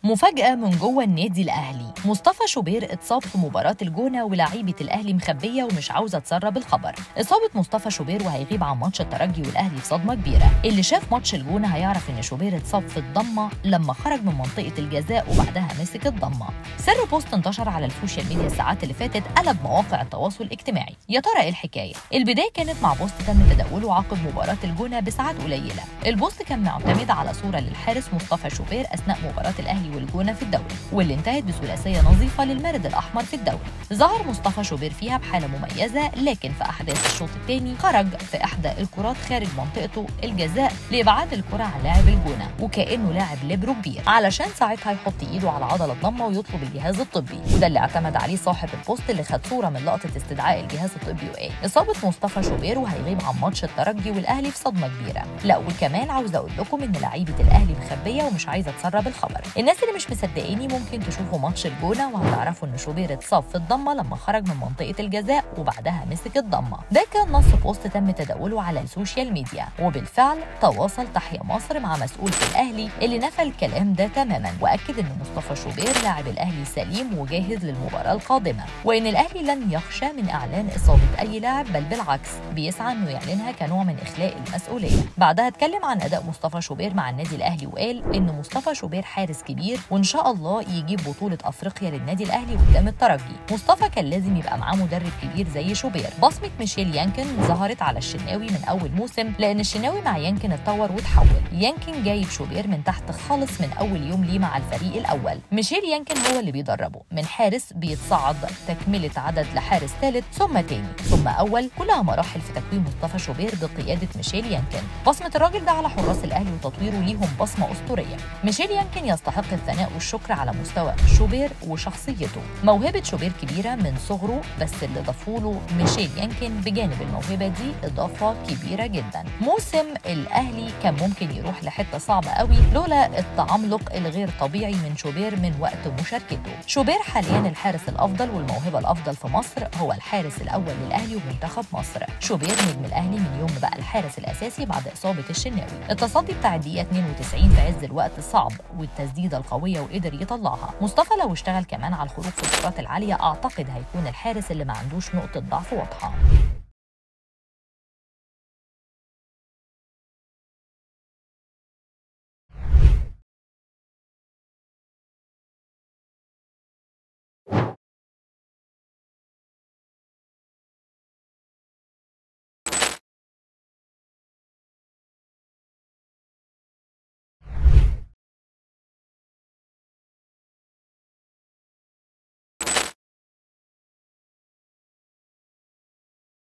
مفاجأة من جوه النادي الأهلي مصطفى شوبير اتصاب في مباراة الجونة ولاعيبة الأهلي مخبية ومش عاوزة تسرب الخبر إصابة مصطفى شوبير وهيغيب عن ماتش الترجي والأهلي في صدمة كبيرة اللي شاف ماتش الجونة هيعرف إن شوبير اتصاب في الضمة لما خرج من منطقة الجزاء وبعدها مسك الضمة سر بوست انتشر على السوشيال ميديا الساعات اللي فاتت قلب مواقع التواصل الاجتماعي يا ترى ايه الحكاية البداية كانت مع بوست تم تداوله عقب مباراة الجونة بساعات قليلة البوست كان معتمد على صورة للحارس مصطفى شوبير أثناء مباراة الأهلي والجونة في الدوري واللي انتهت بثلاثيه نظيفه للمارد الاحمر في الدوري ظهر مصطفى شوبير فيها بحاله مميزه لكن في احداث الشوط الثاني خرج في احدى الكرات خارج منطقته الجزاء لابعاد الكره عن لاعب الجونه وكانه لاعب ليبرو كبير علشان ساعتها يحط ايده على عضله الضمه ويطلب الجهاز الطبي وده اللي اعتمد عليه صاحب البوست اللي خد صوره من لقطه استدعاء الجهاز الطبي وقال اصابه مصطفى شوبير وهيغيب عن ماتش الترجي والاهلي في صدمه كبيره لا وكمان عاوزه اقول لكم ان لعيبه الاهلي مخبيه ومش عايزه تسرب الخبر الناس اللي مش مصدقاني ممكن تشوفوا ماتش الجونه وهتعرفوا ان شوبير اتصاب في الضمه لما خرج من منطقه الجزاء وبعدها مسك الضمه ده كان نص بوست تم تداوله على السوشيال ميديا وبالفعل تواصل تحيا مصر مع مسؤول في الاهلي اللي نفى الكلام ده تماما واكد ان مصطفى شوبير لاعب الاهلي سليم وجاهز للمباراه القادمه وان الاهلي لن يخشى من اعلان اصابه اي لاعب بل بالعكس بيسعى انه يعلنها كنوع من اخلاء المسؤوليه بعدها اتكلم عن اداء مصطفى شوبير مع النادي الاهلي وقال ان مصطفى شوبير حارس كبير وان شاء الله يجيب بطوله افريقيا للنادي الاهلي قدام الترجي مصطفى كان لازم يبقى معاه مدرب كبير زي شوبير بصمه ميشيل يانكن ظهرت على الشناوي من اول موسم لان الشناوي مع يانكن اتطور وتحول يانكن جايب شوبير من تحت خالص من اول يوم ليه مع الفريق الاول ميشيل يانكن هو اللي بيدربه من حارس بيتصعد تكمله عدد لحارس ثالث ثم تاني ثم اول كلها مراحل في تكوين مصطفى شوبير بقياده ميشيل يانكن بصمه الراجل ده على حراس الاهلي وتطويره ليهم بصمه اسطوريه ميشيل يانكن يستحق الثناء والشكر على مستوى شوبير وشخصيته موهبة شوبير كبيرة من صغره بس اللي ضافوله ميشيل يمكن بجانب الموهبة دي إضافة كبيرة جدا موسم الأهلي كان ممكن يروح لحتة صعبة قوي لولا التعملق الغير طبيعي من شوبير من وقت مشاركته شوبير حاليا الحارس الأفضل والموهبة الأفضل في مصر هو الحارس الأول للأهلي ومنتخب مصر شوبير نجم الأهلي من يوم بقى الحارس الأساسي بعد إصابة الشناوي التصدي بتاع الدقيقة 92 في عز الوقت الصعب والتسديدة القوية وقدر يطلعها مصطفى لو اشتغل كمان على الخروج في الكرات العالية أعتقد هيكون الحارس اللي ما عندوش نقطة ضعف واضحة